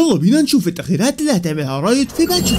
يلا بينا نشوف التغييرات اللي هتعملها رايت في باتش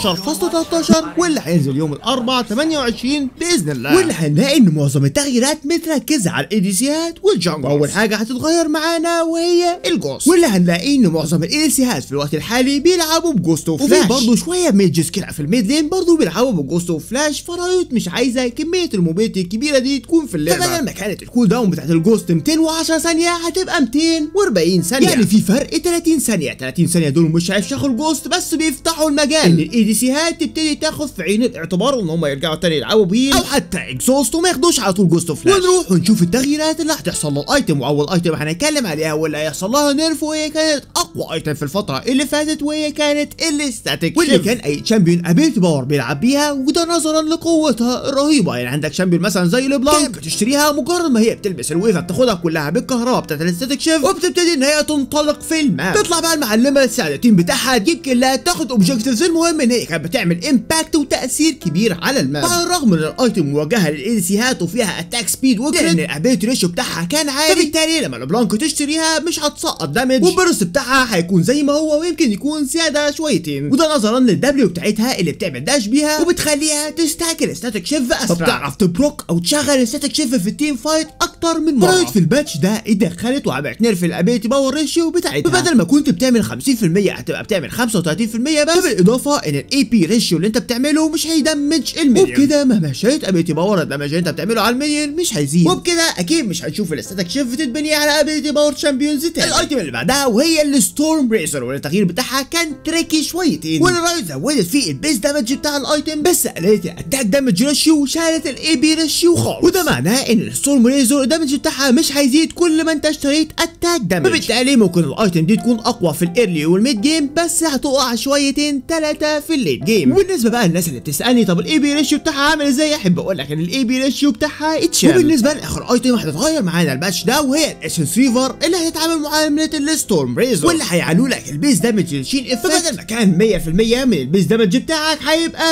13.13 واللي هينزل يوم الاربعاء 28 باذن الله واللي هنلاقي ان معظم التغييرات متركزه على الايديسيات والجنجل اول حاجه هتتغير معانا وهي الجوست واللي هنلاقي ان معظم الايديسيات في الوقت الحالي بيلعبوا بجوست وفلاش وفي برضه شويه ميجز كده في الميد لين برضه بيلعبوا بجوست وفلاش فرايوت مش عايزه كميه الموبيلتي الكبيره دي تكون في اللعبه فبدل ما كانت الكول داون بتاعت الجوست 210 ثانيه هتبقى 240 ثانيه يعني في فرق 30 ثانيه 30 ثانيه دول مش هيفشخوا الجوست بس بيفتحوا المجال ان الاي دي سيات تبتدي تاخد في عين الاعتبار ان هم يرجعوا تاني يلعبوا بيه او حتى اكزوست وما ياخدوش على طول جوست فلاش ونروح ونشوف التغييرات اللي هتحصل للايتم واول ايتم هنتكلم عليها واللي هيحصل لها نيرف وهي كانت اقوى ايتم في الفتره اللي فاتت وهي كانت الاستاتيك واللي كان اي تشامبيون ابيلتي باور بيلعب بيها وده نظرا لقوتها الرهيبه يعني عندك تشامبيون مثلا زي ليبلانك بتشتريها مجرد ما هي بتلبس الويفه بتاخدها كلها بالكهرباء بتاعت الاستاتيك شيف وبتبتدي ان هي تنطلق في الماب تطلع بقى المعلمه تساعد التيم بتاعها تجيب كلات تاخد اوبجكتيفز المهم ان هي كانت بتعمل امباكت وتاثير كبير على الماب على الرغم ان الايتم موجهه للاي سيهات وفيها اتاك سبيد وكريد لان الابيلتي ريشيو بتاعها كان عالي فبالتالي لما البلانكو تشتريها مش هتسقط دامج والبرست بتاعها هيكون زي ما هو ويمكن يكون زياده شويتين وده نظرا للدبليو بتاعتها اللي بتعمل داش بيها وبتخليها تستاك الستاتيك شيف اسرع فبتعرف تبروك او تشغل الستاتيك شيف في التيم فايت اكتر من مره في الباتش ده اتدخلت وعملت نيرف الابيلتي باور ريشيو بتاعتها فبدل ما كنت بتعمل 50% هتبقى بتعمل 35% بس بالاضافه ان الاي بي ريشيو اللي انت بتعمله مش هيدمج المليون وبكده مهما شريت ابيلتي باور الدمج اللي انت بتعمله على المليون مش هيزيد وبكده اكيد مش هنشوف الاستاتيك شيف تتبني على ابيلتي باور تشامبيونز تاني الايتم اللي بعدها وهي الستورم بريزر والتغيير بتاعها كان تريكي شويتين واللي رايت زودت فيه البيس دامج بتاع الايتم بس قللت الاتاك دامج ريشيو وشالت الاي بي ريشيو خالص وده معناه ان الستورم بريزر الدامج بتاعها مش هيزيد كل ما انت اشتريت اتاك دامج فبالتالي ممكن الايتم دي تكون اقوى في الايرلي والميد جيم بس هتقع شويتين ثلاثه في الليت جيم وبالنسبه بقى للناس اللي بتسالني طب الاي بي ريشيو بتاعها عامل ازاي احب اقول لك ان الاي بي ريشيو بتاعها اتشال وبالنسبه لاخر ايتم هتتغير معانا الباتش ده وهي الاسنس ريفر اللي هتتعامل معامله الستورم بريزر واللي هيعلوا لك البيس دامج للشين افكت فبدل ما كان 100% من البيس دامج بتاعك هيبقى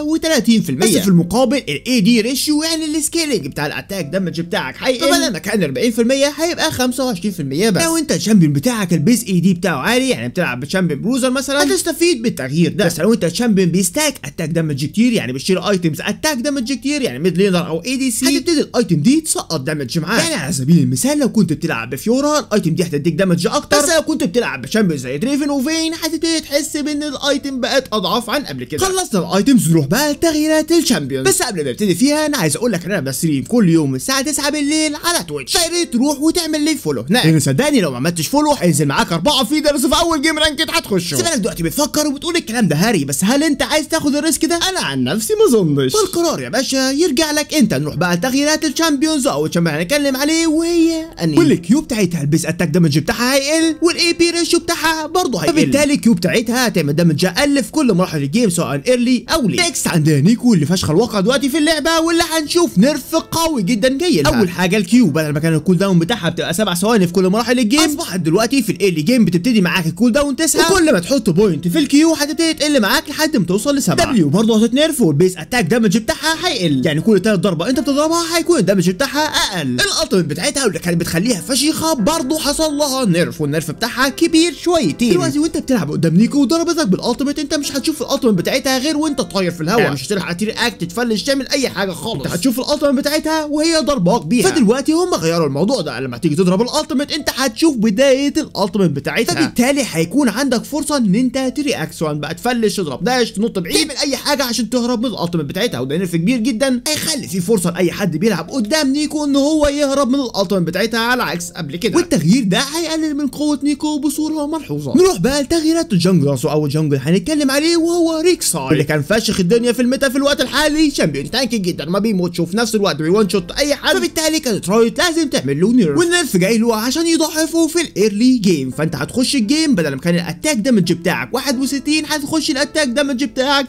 130% بس في المقابل الاي دي ريشيو يعني السكيلنج بتاع الاتاك دامج بتاعك هيقل فبدل ما كان 40% هيبقى 25% بس لو انت الشامبيون بتاعك البيس اي دي بتاعه عالي يعني بتلعب بشامبيون بروزر مثلا هتستفيد بالتغيير ده بس لو انت الشامبيون بيستاك اتاك دامج كتير يعني بيشيل ايتمز اتاك دامج كتير يعني ميد لينر او اي دي سي هتبتدي الايتم دي تسقط دامج معاك يعني على سبيل المثال لو كنت بتلعب بفيورا الايتم دي هتديك دامج اكتر بس لو كنت بتلعب بشامبيون زي دريفن وفين هتبتدي تحس بان الايتم بقت اضعف عن قبل كده خلصنا الايتمز نروح بقى لتغييرات الشامبيون بس قبل ما نبتدي فيها انا عايز اقول لك ان انا بستريم كل يوم الساعه 9 بالليل على تويتش فيا ريت تروح وتعمل لي فولو هناك لان صدقني لو ما عملتش فولو هينزل معاك اربعه فيدرز في اول جيم رانكت هتخشه سيبك دلوقتي بتفكر وبتقول الكلام ده هري بس هل انت عايز تاخد الريسك ده انا عن نفسي ما اظنش فالقرار يا باشا يرجع لك انت نروح بقى لتغييرات الشامبيونز او الشامبيون هنتكلم عليه وهي اني والكيو بتاعتها البيس اتاك دامج بتاعها هيقل والاي بي ريشيو بتاعها برضه هيقل فبالتالي الكيو بتاعتها هتعمل دامج اقل في كل مراحل الجيم سواء ايرلي او ليت نيكست عندنا نيكو اللي فشخ الواقع دلوقتي في اللعبه واللي هنشوف نيرف قوي جدا جاي لها اول حاجه الكيو بدل ما كان الكول داون بتاعها بتبقى سبع ثواني في كل مراحل الجيم اصبحت دلوقتي في الايرلي جيم بتبتدي معاك الكول داون تسعه وكل ما تحط بوينت في الكيو هتبتدي تقل معاك لحد ما توصل لسبعه دبليو برضه هتتنرف والبيس اتاك دامج بتاعها هيقل يعني كل تلات ضربه انت بتضربها هيكون الدامج بتاعها اقل الالتيميت بتاعتها واللي كانت بتخليها فشيخه برضه حصل لها نيرف والنيرف بتاعها كبير شويتين دلوقتي وانت بتلعب قدام نيكو وضربتك بالالتيميت انت مش هتشوف الالتيميت بتاعتها غير وانت طاير في الهواء مش هتلحق ترياكت تفلش تعمل اي حاجه خالص انت هتشوف الالتيميت بتاعتها وهي ضرباك بيها فدلوقتي هم غيروا الموضوع ده لما تيجي تضرب الالتيميت انت هتشوف بدايه الالتيميت بتاعتها فبالتالي هيكون عندك فرصه ان انت ترياكت سواء بقى تفلش تضرب داش تنط بعيد تعمل اي حاجه عشان تهرب من الالتيميت بتاعتها وده نيرف كبير جدا هيخلي في فرصه لاي حد بيلعب قدام نيكو ان هو يهرب من الالتيميت بتاعتها على عكس قبل كده والتغيير ده هيقلل من قوه نيكو بصوره ملحوظه نروح بقى لتغييرات الجنجلرز واول جنجل هنتكلم عليه وهو ريكساي اللي كان فاشخ الدنيا في الميتا في الوقت الحالي شامبيون تانكي جدا ما بيموتش وفي نفس الوقت بيوان شوت اي حد فبالتالي كانت رايت لازم تعمل له نيرف والنيرف جاي له عشان يضعفه في الايرلي جيم فانت هتخش الجيم بدل ما كان الاتاك دامج بتاعك 61 هتخش الاتاك دامج بتاعك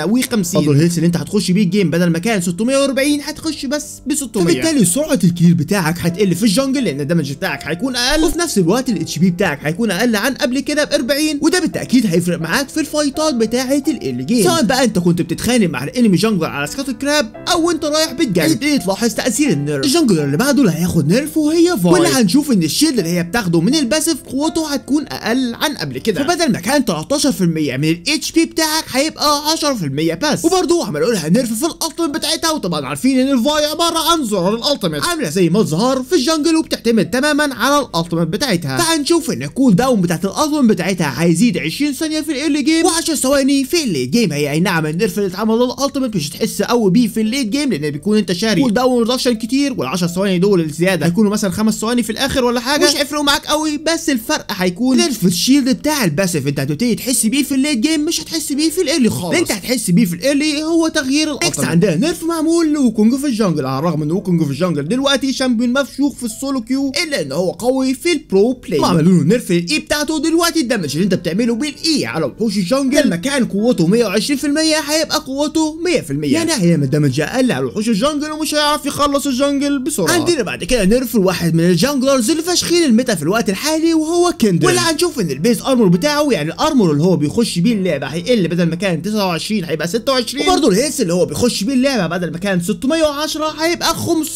58 برضه الهيلث اللي انت هتخش بيه الجيم بدل ما كان 640 هتخش بس ب 600 فبالتالي سرعه الكيل بتاعك هتقل في الجنجل لان الدمج بتاعك هيكون اقل وفي نفس الوقت الاتش بي بتاعك هيكون اقل عن قبل كده ب 40 وده بالتاكيد هيفرق معاك في الفايتات بتاعه ال جيم سواء بقى انت كنت بتتخانق مع الانمي جنجلر على سكات الكراب او انت رايح بتجري تبتدي تلاحظ تاثير النيرف الجنجلر اللي بعده اللي هياخد نيرف وهي فاي واللي هنشوف ان الشيلد اللي هي بتاخده من الباسف قوته هتكون اقل عن عن قبل كده فبدل ما كان 13% من الاتش بي بتاعك هيبقى 10% بس وبرضه عملوا لها نيرف في الالتيميت بتاعتها وطبعا عارفين ان الفاي عباره عن زرار الالتيميت عامله زي ما ظهر في الجنجل وبتعتمد تماما على الالتيميت بتاعتها فهنشوف ان الكول داون بتاعت الالتيميت بتاعتها هيزيد 20 ثانيه في الايرلي جيم و10 ثواني في الليت جيم هي اي نعم النيرف اللي اتعمل للالتيميت مش هتحس قوي بيه في الليت جيم لان بيكون انت شاري كول داون ريدكشن كتير وال10 ثواني دول الزياده هيكونوا مثلا خمس ثواني في الاخر ولا حاجه مش هيفرقوا معاك قوي بس الفرق هيكون نيرف الشيلد بتاع الباسف انت هتبتدي تحس بيه في الليت جيم مش هتحس بيه في الايرلي خالص اللي انت هتحس بيه في الايرلي هو تغيير الالتيميت عندنا نيرف معمول لوكونج في الجنجل على الرغم ان ووكونج في الجنجل دلوقتي شامبيون مفشوخ في السولو كيو الا ان هو قوي في البرو بلاي وعملوا له نيرف للاي بتاعته دلوقتي الدمج اللي انت بتعمله بالاي على وحوش الجنجل لما كان قوته 120% هيبقى قوته 100% يعني هيعمل دمج اقل على وحوش الجنجل ومش هيعرف يخلص الجنجل بسرعه عندنا بعد كده نيرف لواحد من الجنجلرز اللي فاشخين الميتا في الوقت الحالي وهو كندر واللي هنشوف ان البيس ارمور بتاعه يعني الارمور اللي هو بيخش بيه اللعبه هيقل بدل ما كان 29 هيبقى 26 وبرضه الهيس اللي هو بيخش بيه اللعبه بدل ما كان 610 هيبقى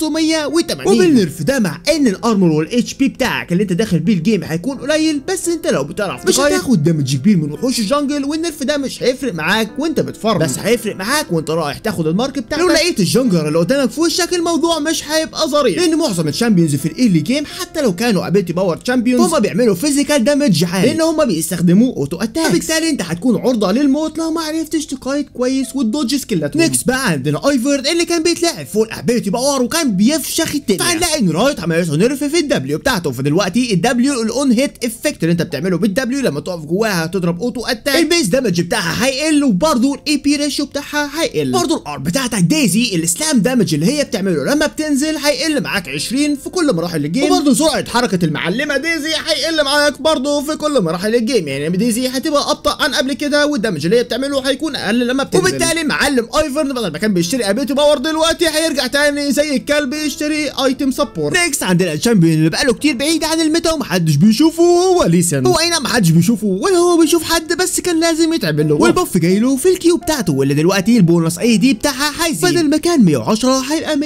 580 وبالنرف ده مع ان الارمور والاتش بي بتاعك اللي انت داخل بيه الجيم هيكون قليل بس انت لو بتعرف مش هتاخد دامج كبير من وحوش الجنجل والنرف ده مش هيفرق معاك وانت بتفرج بس هيفرق معاك وانت رايح تاخد المارك بتاعك لو لقيت الجنجر اللي قدامك في وشك الموضوع مش هيبقى ظريف لان معظم الشامبيونز في الايرلي جيم حتى لو كانوا ابيلتي باور شامبيونز هم بيعملوا فيزيكال دامج عالي لان هم بيستخدموا اوتو اتاك فبالتالي انت هتكون عرضه للموت لو ما عرفتش تقايد كويس وتدوج سكيلاتهم نيكست بقى عندنا ايفر اللي كان بيتلعب فوق الابيلتي باور وكان بيفشخ الدنيا فهنلاقي ان رايت عملت له نيرف في الدبليو بتاعته فدلوقتي الدبليو الاون هيت افكت اللي انت بتعمله بالدبليو لما تقف جواها تضرب اوتو اتاك البيس دامج بتاعها هيقل وبرده الاي بي ريشيو بتاعها هيقل برده الار بتاعتك دايزي السلام دامج اللي هي بتعمله لما بتنزل هيقل معاك 20 في كل مراحل الجيم وبرده سرعه حركه المعلمه ديزي هيقل معاك برده في كل مراحل الجيم يعني ديزي هتبقى ابطا عن قبل كده والدمج اللي هي بتعمله هيكون اقل لما بتنزل وبالتالي معلم ايفرن بدل ما كان بيشتري ابيتي باور دلوقتي هيرجع تاني زي الكلب يشتري ايتم سبورت نيكست عندنا الشامبيون اللي بقاله كتير بعيد عن الميتا ومحدش بيشوفه هو ليسن هو اي نعم محدش بيشوفه ولا هو بيشوف حد بس كان لازم يتعمل له والبف جاي له في الكيو بتاعته واللي دلوقتي البونص اي دي بتاعها هيزيد بدل ما كان 110 هيبقى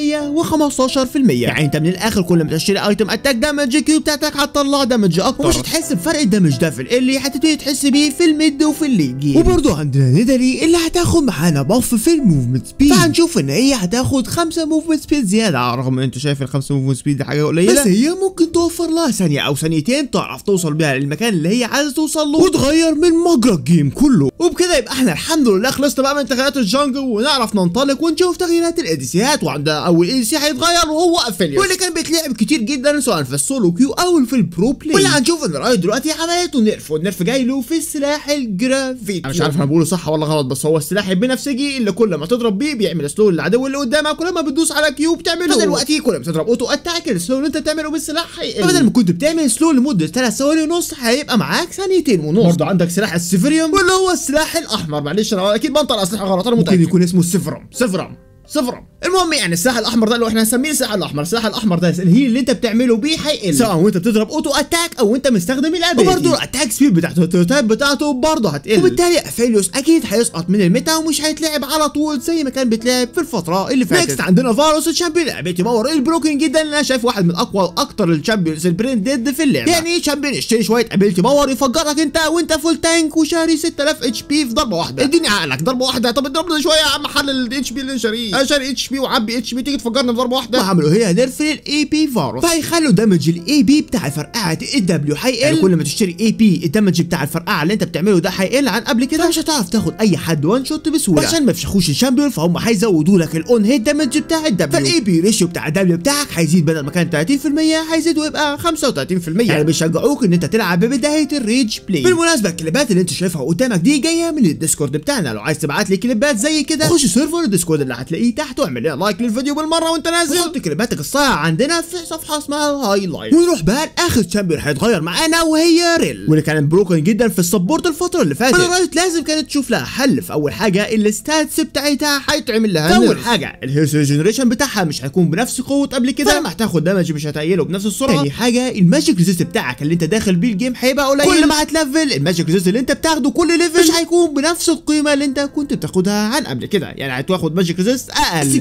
115% يعني انت من الاخر كل ما تشتري ايتم اتاك دامج الكيو بتاعتك هتطلع دامج اكتر ومش هتحس بفرق الدامج ده في اللي هتبتدي تحس بيه في الميد وفي الليج جيم وبرضه عندنا ندري اللي هتاخد معانا باف في الموفمنت سبيد فهنشوف ان هي هتاخد 5 موفمنت سبيد زياده على الرغم ان انت شايف ال 5 موفمنت سبيد دي حاجه قليله بس هي ممكن توفر لها ثانيه او ثانيتين تعرف توصل بيها للمكان اللي هي عايزه توصل له وتغير من مجرى الجيم كله وبكده يبقى احنا الحمد لله خلصنا بقى من تغييرات الجنجل ونعرف ننطلق ونشوف تغييرات الاديسيات وعندنا اول اي سي هيتغير وهو افيليوس واللي كان بيتلعب كتير جدا سواء في السولو كيو او في البرو بلاي واللي هنشوف ان رايت دلوقتي عملته نيرف والنيرف جاي له في السلاح الجرافيت انا مش عارف انا بقوله صح ولا غلط بس هو السلاح البنفسجي اللي كل ما تضرب بيه بيعمل سلو للعدو اللي قدامك كل ما بتدوس على كيو بتعمله فدلوقتي كل ما تضرب اوتو اتاك السلو اللي انت بتعمله بالسلاح هيقل فبدل ما كنت بتعمل سلو لمده 3 ثواني ونص هيبقى معاك ثانيتين ونص برضه عندك سلاح السيفريوم واللي هو السلاح الاحمر معلش انا اكيد بنطق اسلحه غلط انا ممكن يكون اسمه السيفرم سيفرم صفرا المهم يعني السلاح الاحمر ده اللي احنا هنسميه السلاح الاحمر السلاح الاحمر ده الهيل اللي انت بتعمله بيه هيقل سواء وانت بتضرب اوتو اتاك او انت مستخدم الابيلتي وبرضه الاتاك سبيد بتاعته التوتاب بتاعته برضه هتقل وبالتالي افيليوس اكيد هيسقط من الميتا ومش هيتلعب على طول زي ما كان بيتلعب في الفتره اللي فاتت نيكست عندنا فاروس الشامبيون ابيلتي باور البروكن جدا اللي انا شايف واحد من اقوى واكتر الشامبيونز البرين ديد في اللعبه يعني شامبيون يشتري شويه ابيلتي باور يفجرك انت وانت فول تانك وشاري 6000 اتش بي في ضربه واحده اديني عقلك ضربه واحده طب اضربنا شويه يا عم حل الاتش بي اللي شاريه انا شاري اتش بي وعبي اتش بي تيجي تفجرنا بضربه واحده وعملوا هي نيرف للاي بي فاروس فهيخلوا دمج الاي بي بتاع فرقعه الدبليو هيقل يعني كل ما تشتري اي بي الدمج بتاع الفرقعه اللي انت بتعمله ده هيقل عن قبل كده فمش هتعرف تاخد اي حد وان شوت بسهوله عشان ما يفشخوش الشامبيون فهم هيزودوا لك الاون هيت دمج بتاع الدبليو فالاي بي ريشيو بتاع الدبليو بتاعك هيزيد بدل ما كان 30% هيزيد ويبقى 35% يعني بيشجعوك ان انت تلعب ببدايه الريج بلاي بالمناسبه الكليبات اللي انت شايفها قدامك دي جايه من الديسكورد بتاعنا لو عايز تبعت لي كليبات زي كده خش سيرفر الديسكورد اللي هتلاقيه تحت واعمل لنا لايك للفيديو بالمره وانت نازل وحط كلماتك الصايعه عندنا في صفحه اسمها الهايلايت ونروح بقى لاخر تشامبيون هيتغير معانا وهي ريل واللي كانت بروكن جدا في السبورت الفتره اللي فاتت رايت لازم كانت تشوف لها حل في اول حاجه الستاتس بتاعتها هيتعمل لها اول حاجه الهيلث ريجنريشن بتاعها مش هيكون بنفس قوه قبل كده فلما هتاخد دامج مش هتقيله بنفس السرعه تاني حاجه الماجيك ريزيست بتاعك اللي انت داخل بيه الجيم هيبقى قليل كل ما هتلفل الماجيك ريزيست اللي انت بتاخده كل ليفل مش هيكون بنفس القيمه اللي انت كنت بتاخدها عن قبل كده يعني هتاخد ماجيك ريزيست اقل بس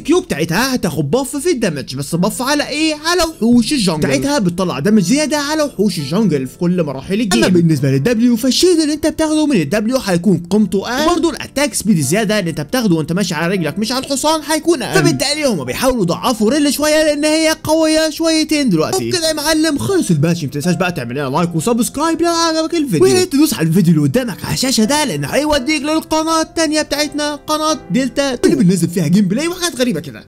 والكيو بتاعتها هتاخد بف في الدمج بس بف على ايه على وحوش الجنجل بتاعتها بتطلع دمج زياده على وحوش الجنجل في كل مراحل الجيم اما بالنسبه للدبليو فالشيد اللي انت بتاخده من الدبليو هيكون قيمته اقل وبرضه الاتاك سبيد الزياده اللي انت بتاخده وانت ماشي على رجلك مش على الحصان هيكون اقل فبالتالي هم بيحاولوا يضعفوا ريل شويه لان هي قويه شويتين دلوقتي وبكده يا معلم خلص الباتش ما تنساش بقى تعمل لنا لايك وسبسكرايب لو عجبك الفيديو ويا ريت تدوس على الفيديو اللي قدامك على الشاشه ده لان هيوديك للقناه الثانيه بتاعتنا قناه دلتا اللي بننزل فيها جيم بلاي وحاجات غريبه كده